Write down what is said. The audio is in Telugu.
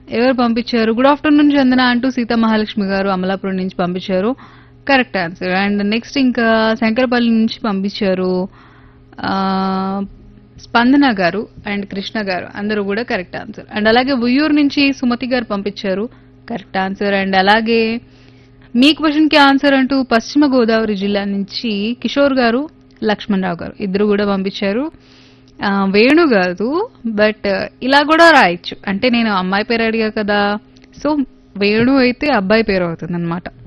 ఎవరు పంపించారు గుడ్ ఆఫ్టర్నూన్ చందన అంటూ సీతా మహాలక్ష్మి గారు అమలాపురం నుంచి పంపించారు కరెక్ట్ ఆన్సర్ అండ్ నెక్స్ట్ ఇంకా శంకరపల్లి నుంచి పంపించారు ఆ, స్పందన గారు అండ్ కృష్ణ గారు అందరూ కూడా కరెక్ట్ ఆన్సర్ అండ్ అలాగే ఉయ్యూరు నుంచి సుమతి గారు పంపించారు కరెక్ట్ ఆన్సర్ అండ్ అలాగే మీ క్వశ్చన్ కి ఆన్సర్ అంటూ పశ్చిమ గోదావరి జిల్లా నుంచి కిషోర్ గారు లక్ష్మణ్ రావు గారు ఇద్దరు కూడా పంపించారు ఆ, వేణు కాదు బట్ ఇలా కూడా రాయొచ్చు అంటే నేను అమ్మాయి పేరు అడిగా కదా సో వేణు అయితే అబ్బాయి పేరు అవుతుంది అనమాట